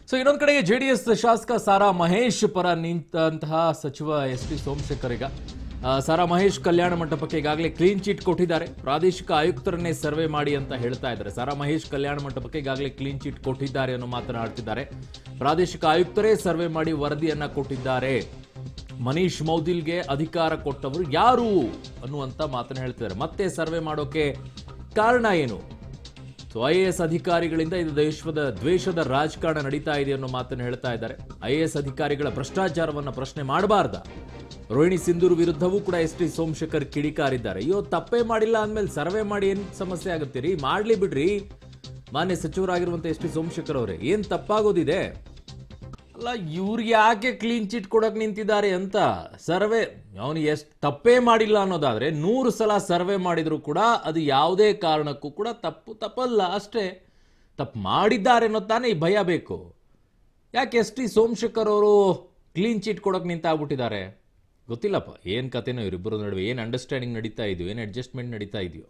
So ಇನ್ನೊಂದು ಕಡೆಗೆ JDS ಶಾಸಕ ಸಾರಾ ಮಹೇಶ್ ಪರ ನಿಂತಹ ಸಚಿವ ಎಸ್ ಟಿ ಸೋಮಶೇಖರ್ ಈಗ ಆ, ಸಾರಾ ಮಹೇಶ್ ಕಲ್ಯಾಣ ಮಂಟಪಕ್ಕೆ ಈಗಾಗಲೇ ಕ್ಲೀನ್ ಚೀಟ್ ಕೊಟ್ಟಿದ್ದಾರೆ ಪ್ರಾದೇಶಿಕ ಆಯುಕ್ತರನ್ನೇ ಸರ್ವೆ ಮಾಡಿ ಅಂತ ಹೇಳ್ತಾ ಇದ್ದಾರೆ ಸಾರಾ ಮಹೇಶ್ ಕಲ್ಯಾಣ ಮಂಟಪಕ್ಕೆ ಈಗಾಗಲೇ ಕ್ಲೀನ್ ಚೀಟ್ ಕೊಟ್ಟಿದ್ದಾರೆ ಅನ್ನೋ ಮಾತನಾಡ್ತಿದ್ದಾರೆ ಪ್ರಾದೇಶಿಕ ಆಯುಕ್ತರೇ ಸರ್ವೆ ಮಾಡಿ ವರದಿಯನ್ನ ಕೊಟ್ಟಿದ್ದಾರೆ ಮನೀಶ್ ಮೌದಿಲ್ಗೆ ಅಧಿಕಾರ ಕೊಟ್ಟವರು ಯಾರು ಅನ್ನುವಂತ ಮಾತನ್ನ ಹೇಳ್ತಿದ್ದಾರೆ ಮತ್ತೆ ಸರ್ವೆ ಮಾಡೋಕೆ ಕಾರಣ ಏನು ಸೊ ಐ ಎ ಎಸ್ ಅಧಿಕಾರಿಗಳಿಂದ ಇದು ದೇಶದ ದ್ವೇಷದ ರಾಜಕಾರಣ ನಡೀತಾ ಇದೆ ಅನ್ನೋ ಮಾತನ್ನು ಹೇಳ್ತಾ ಇದ್ದಾರೆ ಐ ಎ ಎಸ್ ಅಧಿಕಾರಿಗಳ ಭ್ರಷ್ಟಾಚಾರವನ್ನ ಪ್ರಶ್ನೆ ಮಾಡಬಾರ್ದ ರೋಹಿಣಿ ಸಿಂಧೂರ್ ವಿರುದ್ಧವೂ ಕೂಡ ಎಸ್ ಟಿ ಸೋಮಶೇಖರ್ ಕಿಡಿಕಾರಿದ್ದಾರೆ ಅಯ್ಯೋ ತಪ್ಪೇ ಮಾಡಿಲ್ಲ ಅಂದ್ಮೇಲೆ ಸರ್ವೆ ಮಾಡಿ ಏನ್ ಸಮಸ್ಯೆ ಆಗುತ್ತೀರಿ ಮಾಡ್ಲಿ ಬಿಡ್ರಿ ಮಾನ್ಯ ಸಚಿವರಾಗಿರುವಂತ ಎಸ್ ಟಿ ಸೋಮಶೇಖರ್ ಅವರೇ ಏನ್ ತಪ್ಪಾಗೋದಿದೆ ಅಲ್ಲ ಇವ್ರಿಗೆ ಯಾಕೆ ಕ್ಲೀನ್ ಚಿಟ್ ಕೊಡಕ್ ನಿಂತಿದ್ದಾರೆ ಅಂತ ಸರ್ವೆ ಅವನು ಎಷ್ಟು ತಪ್ಪೇ ಮಾಡಿಲ್ಲ ಅನ್ನೋದಾದ್ರೆ ನೂರು ಸಲ ಸರ್ವೆ ಮಾಡಿದ್ರು ಕೂಡ ಅದು ಯಾವುದೇ ಕಾರಣಕ್ಕೂ ಕೂಡ ತಪ್ಪು ತಪ್ಪಲ್ಲ ಅಷ್ಟೇ ತಪ್ಪು ಮಾಡಿದ್ದಾರೆ ಅನ್ನೋ ತಾನೇ ಈ ಭಯ ಬೇಕು ಯಾಕೆ ಎಸ್ ಟಿ ಸೋಮಶೇಖರ್ ಅವರು ಕ್ಲೀನ್ ಚಿಟ್ ಕೊಡಕ್ ನಿಂತಾಗ್ಬಿಟ್ಟಿದ್ದಾರೆ ಗೊತ್ತಿಲ್ಲಪ್ಪ ಏನ್ ಕತೆನೋ ಇವರಿಬ್ಬರ ನಡುವೆ ಏನ್ ಅಂಡರ್ಸ್ಟ್ಯಾಂಡಿಂಗ್ ನಡೀತಾ ಇದೆಯೋ ಏನ್ ಅಡ್ಜಸ್ಟ್ಮೆಂಟ್ ನಡೀತಾ ಇದೆಯೋ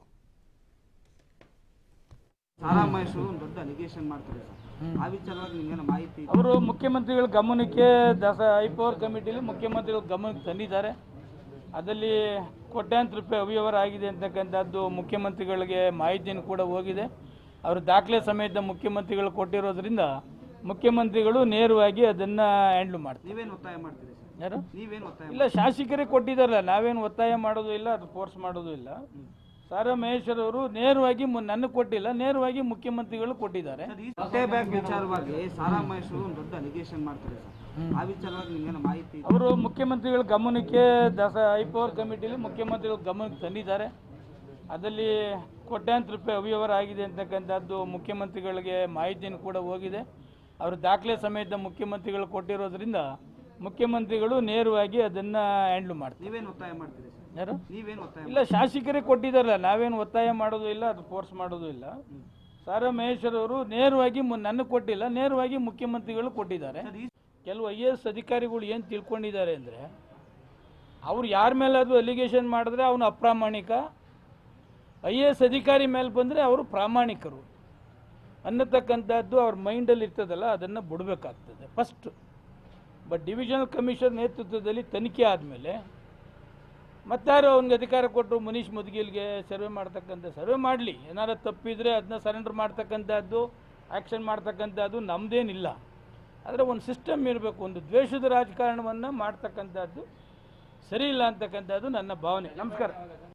ಸಾರಾ ಮಹೇಶ್ವರು ಒಂದು ದೊಡ್ಡ ಅಲಿಗೇಷನ್ ಮಾಡ್ತಾರೆ ಸರ್ ಆ ವಿಚಾರವಾಗಿ ನಿಮ್ಗೇನು ಮಾಹಿತಿ ಇದೆ? ಅವರು ಮುಖ್ಯಮಂತ್ರಿಗಳ ಗಮನಕ್ಕೆ ದಸ ಐಪವರ್ ಕಮಿಟಿಲಿ ಮುಖ್ಯಮಂತ್ರಿಗಳ ಗಮನಕ್ಕೆ ತಂದಿದ್ದಾರೆ ಅದರಲ್ಲಿ ಕೋಟ್ಯಾಂತರ ರೂಪಾಯಿ ಅವ್ಯವಹಾರ ಆಗಿದೆ ಅಂತಕ್ಕಂಥದ್ದು ಮುಖ್ಯಮಂತ್ರಿಗಳಿಗೆ ಮಾಹಿತಿಯನ್ನು ಕೂಡ ಹೋಗಿದೆ ಅವರು ದಾಖಲೆ ಸಮೇತ ಮುಖ್ಯಮಂತ್ರಿಗಳು ಕೊಟ್ಟಿರೋದ್ರಿಂದ ಮುಖ್ಯಮಂತ್ರಿಗಳು ನೇರವಾಗಿ ಅದನ್ನು ಹ್ಯಾಂಡ್ಲ್ ಮಾಡ್ತಾರೆ ನೀವೇನು ಒತ್ತಾಯ ಮಾಡ್ತೀರಿ ಸರ್ ಯಾರು ನೀವೇನು ಒತ್ತಾಯ ಇಲ್ಲ ಶಾಸಕರೇ ಕೊಟ್ಟಿದ್ದಾರಲ್ಲ ನಾವೇನು ಒತ್ತಾಯ ಮಾಡೋದು ಇಲ್ಲ ಅದು ಫೋರ್ಸ್ ಮಾಡೋದು ಇಲ್ಲ ಸಾರಾ ಮಹೇಶ್ವರ್ ಅವರು ನೇರವಾಗಿ ಮು- ನನಗೆ ಕೊಟ್ಟಿಲ್ಲ ನೇರವಾಗಿ ಮುಖ್ಯಮಂತ್ರಿಗಳು ಕೊಟ್ಟಿದ್ದಾರೆ ಸರ್, ಈ ಹೊಟ್ಟೆ ಬ್ಯಾಗ್ ವಿಚಾರವಾಗಿ ಸಾರಾ ಮಹೇಶ್ವರು ಒಂದು ದೊಡ್ಡ ಅಲಿಗೇಷನ್ ಮಾಡ್ತಾರೆ ಸರ್ ಆ ವಿಚಾರವಾಗಿ ನಿಮ್ಗೇನು ಮಾಹಿತಿ ಇದೆ? ಅವರು ಮುಖ್ಯಮಂತ್ರಿಗಳ ಗಮನಕ್ಕೆ ದಸ ಐಪವರ್ ಕಮಿಟಿಲಿ ಮುಖ್ಯಮಂತ್ರಿಗಳ ಗಮನಕ್ಕೆ ತಂದಿದ್ದಾರೆ ಅದರಲ್ಲಿ ಕೋಟ್ಯಾಂತರ ರೂಪಾಯಿ ಅವ್ಯವಹಾರ ಆಗಿದೆ ಅಂತಕ್ಕಂಥದ್ದು ಮುಖ್ಯಮಂತ್ರಿಗಳಿಗೆ ಮಾಹಿತಿಯನ್ನು ಕೂಡ ಹೋಗಿದೆ ಅವರು ದಾಖಲೆ ಸಮೇತ ಮುಖ್ಯಮಂತ್ರಿಗಳು ಕೊಟ್ಟಿರೋದ್ರಿಂದ ಮುಖ್ಯಮಂತ್ರಿಗಳು ನೇರವಾಗಿ ಅದನ್ನು ಹ್ಯಾಂಡ್ಲ್ ಮಾಡ್ತಾರೆ ನೀವೇನು ಒತ್ತಾಯ ಮಾಡ್ತೀರಿ ಸರ್ ಯಾರು ನೀವೇನು ಒತ್ತಾಯ ಇಲ್ಲ ಶಾಸಕರೇ ಕೊಟ್ಟಿದ್ದಾರಲ್ಲ ನಾವೇನು ಒತ್ತಾಯ ಮಾಡೋದು ಇಲ್ಲ ಅದು ಫೋರ್ಸ್ ಮಾಡೋದು ಇಲ್ಲ ಸಾರಾ ಮಹೇಶ್ವರ್ ಅವರು ನೇರವಾಗಿ ಮು- ನನಗೆ ಕೊಟ್ಟಿಲ್ಲ ನೇರವಾಗಿ ಮುಖ್ಯಮಂತ್ರಿಗಳು ಕೊಟ್ಟಿದ್ದಾರೆ ಸರ್, ಈ ಕೆಲವು ಐ ಎ ಎಸ್ ಅಧಿಕಾರಿಗಳು ಏನು ತಿಳ್ಕೊಂಡಿದ್ದಾರೆ ಅಂದರೆ ಅವ್ರು ಯಾರ ಮೇಲೆ ಅದು ಅಲಿಗೇಷನ್ ಮಾಡಿದ್ರೆ ಅವನು ಅಪ್ರಾಮಾಣಿಕ ಐ ಎ ಎಸ್ ಅಧಿಕಾರಿ ಮೇಲೆ ಬಂದರೆ ಅವರು ಪ್ರಾಮಾಣಿಕರು ಅನ್ನತಕ್ಕಂಥದ್ದು ಅವ್ರ ಮೈಂಡಲ್ಲಿ ಇರ್ತದಲ್ಲ ಅದನ್ನು ಬಿಡಬೇಕಾಗ್ತದೆ ಫಸ್ಟ್ ಬಟ್ ಡಿವಿಷನಲ್ ಕಮಿಷನ್ ನೇತೃತ್ವದಲ್ಲಿ ತನಿಖೆ ಆದಮೇಲೆ ಮತ್ತಾರು ಅವ್ನಿಗೆ ಅಧಿಕಾರ ಕೊಟ್ಟರು ಮನೀಶ್ ಮುದ್ಗಿಲ್ಗೆ ಸರ್ವೆ ಮಾಡ್ತಕ್ಕಂಥ ಸರ್ವೆ ಮಾಡಲಿ ಏನಾರು ತಪ್ಪಿದ್ರೆ ಅದನ್ನ ಸರೆಂಡರ್ ಮಾಡ್ತಕ್ಕಂಥದ್ದು ಆ್ಯಕ್ಷನ್ ಮಾಡ್ತಕ್ಕಂಥದ್ದು ನಮ್ಮದೇನಿಲ್ಲ ಆದರೆ ಒಂದು ಸಿಸ್ಟಮ್ ಇರಬೇಕು ಒಂದು ದ್ವೇಷದ ರಾಜಕಾರಣವನ್ನು ಮಾಡ್ತಕ್ಕಂಥದ್ದು ಸರಿ ಇಲ್ಲ ಅಂತಕ್ಕಂಥದ್ದು ನನ್ನ ಭಾವನೆ ನಮಸ್ಕಾರ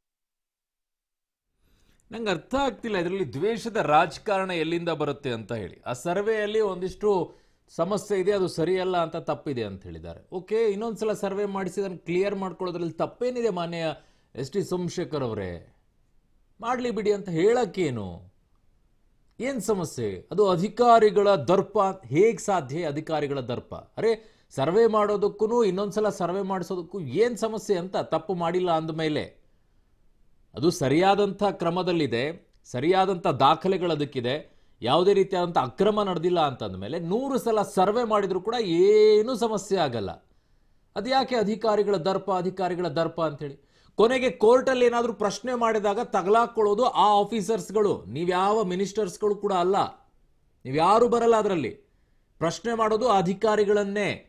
ನಂಗೆ ಅರ್ಥ ಆಗ್ತಿಲ್ಲ ಇದರಲ್ಲಿ ದ್ವೇಷದ ರಾಜಕಾರಣ ಎಲ್ಲಿಂದ ಬರುತ್ತೆ ಅಂತ ಹೇಳಿ ಆ ಸರ್ವೆಯಲ್ಲಿ ಒಂದಿಷ್ಟು ಸಮಸ್ಯೆ ಇದೆ ಅದು ಸರಿಯಲ್ಲ ಅಂತ ತಪ್ಪಿದೆ ಅಂತ ಹೇಳಿದ್ದಾರೆ ಓಕೆ ಇನ್ನೊಂದ್ಸಲ ಸರ್ವೆ ಮಾಡಿಸಿ ಅದನ್ನು ಕ್ಲಿಯರ್ ಮಾಡ್ಕೊಳ್ಳೋದ್ರಲ್ಲಿ ತಪ್ಪೇನಿದೆ ಮಾನ್ಯ ಎಸ್ ಟಿ ಸೋಮಶೇಖರ್ ಅವರೇ ಮಾಡಲಿ ಬಿಡಿ ಅಂತ ಹೇಳಕ್ಕೇನು ಏನ್ ಸಮಸ್ಯೆ ಅದು ಅಧಿಕಾರಿಗಳ ದರ್ಪ ಹೇಗ್ ಸಾಧ್ಯ ಅಧಿಕಾರಿಗಳ ದರ್ಪ ಅರೆ ಸರ್ವೆ ಮಾಡೋದಕ್ಕೂ ಇನ್ನೊಂದ್ಸಲ ಸರ್ವೆ ಮಾಡಿಸೋದಕ್ಕೂ ಏನ್ ಸಮಸ್ಯೆ ಅಂತ ತಪ್ಪು ಮಾಡಿಲ್ಲ ಅಂದಮೇಲೆ ಅದು ಸರಿಯಾದಂಥ ಕ್ರಮದಲ್ಲಿದೆ ಸರಿಯಾದಂಥ ದಾಖಲೆಗಳು ಅದಕ್ಕಿದೆ ಯಾವುದೇ ರೀತಿಯಾದಂಥ ಅಕ್ರಮ ನಡೆದಿಲ್ಲ ಅಂತಂದಮೇಲೆ ನೂರು ಸಲ ಸರ್ವೆ ಮಾಡಿದ್ರು ಕೂಡ ಏನೂ ಸಮಸ್ಯೆ ಆಗಲ್ಲ ಅದು ಯಾಕೆ ಅಧಿಕಾರಿಗಳ ದರ್ಪ ಅಧಿಕಾರಿಗಳ ದರ್ಪ ಅಂತೇಳಿ ಕೊನೆಗೆ ಕೋರ್ಟಲ್ಲಿ ಏನಾದರೂ ಪ್ರಶ್ನೆ ಮಾಡಿದಾಗ ತಗಲಾಕೊಳ್ಳೋದು ಆ ಆಫೀಸರ್ಸ್ಗಳು ನೀವ್ಯಾವ ಮಿನಿಸ್ಟರ್ಸ್ಗಳು ಕೂಡ ಅಲ್ಲ ನೀವ್ಯಾರು ಬರಲ್ಲ ಅದರಲ್ಲಿ ಪ್ರಶ್ನೆ ಮಾಡೋದು ಆ ಅಧಿಕಾರಿಗಳನ್ನೇ